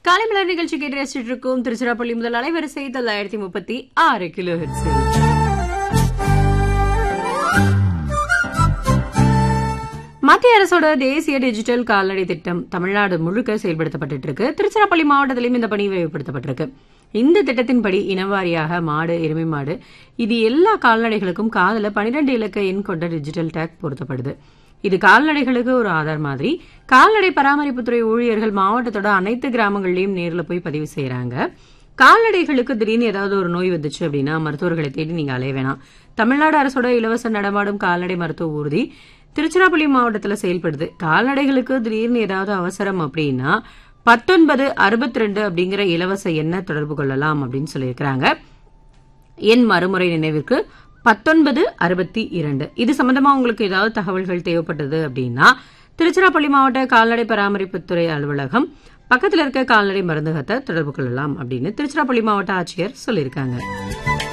காலை மலர் நிகழ்ச்சி கேட்டு ரசிச்சுட்டு இருக்கும் திருச்சிராப்பள்ளி முதல் அலைவரிசை தொள்ளாயிரத்தி முப்பத்தி ஆறு கிலோ ஹெர்ட்ஸில் மத்திய அரசோட தேசிய டிஜிட்டல் கால்நடை திட்டம் தமிழ்நாடு முழுக்க செயல்படுத்தப்பட்டு இருக்கு திருச்சிராப்பள்ளி மாவட்டத்திலும் இந்த பணி விரிவுபடுத்தப்பட்டிருக்கு இந்த திட்டத்தின்படி இனவாரியாக மாடு எருமை மாடு இது எல்லா கால்நடைகளுக்கும் காதல பனிரெண்டு இலக்க எண் கொண்ட டிஜிட்டல் டேக் பொருத்தப்படுது இது கால்நடைகளுக்கு ஒரு ஆதார் மாதிரி கால்நடை பராமரிப்புத்துறை ஊழியர்கள் மாவட்டத்தோட அனைத்து கிராமங்கள்லயும் நேர்ல போய் பதிவு செய்யறாங்க கால்நடைகளுக்கு திடீர்னு ஏதாவது ஒரு நோய் வந்துச்சு அப்படின்னா மருத்துவர்களை தேடி நீங்க அலைய வேணாம் தமிழ்நாடு அரசோட இலவச நடமாடும் கால்நடை மருத்துவ ஊர்தி திருச்சிராப்பள்ளி மாவட்டத்துல செயல்படுது கால்நடைகளுக்கு திடீர்னு ஏதாவது அவசரம் அப்படின்னா பத்தொன்பது அறுபத்தி ரெண்டு அப்படிங்கிற இலவச எண்ணை தொடர்பு கொள்ளலாம் அப்படின்னு சொல்லியிருக்கிறாங்க என் மறுமுறை நினைவிற்கு பத்தொன்பது அறுபத்தி இரண்டு இது சம்பந்தமா உங்களுக்கு ஏதாவது தகவல்கள் தேவைப்பட்டது அப்படின்னா திருச்சிராப்பள்ளி மாவட்ட கால்நடை பராமரிப்புத்துறை அலுவலகம் பக்கத்துல இருக்க கால்நடை மருந்தகத்தை தொடர்பு கொள்ளலாம் அப்படின்னு திருச்சிராப்பள்ளி மாவட்ட ஆட்சியர் சொல்லியிருக்காங்க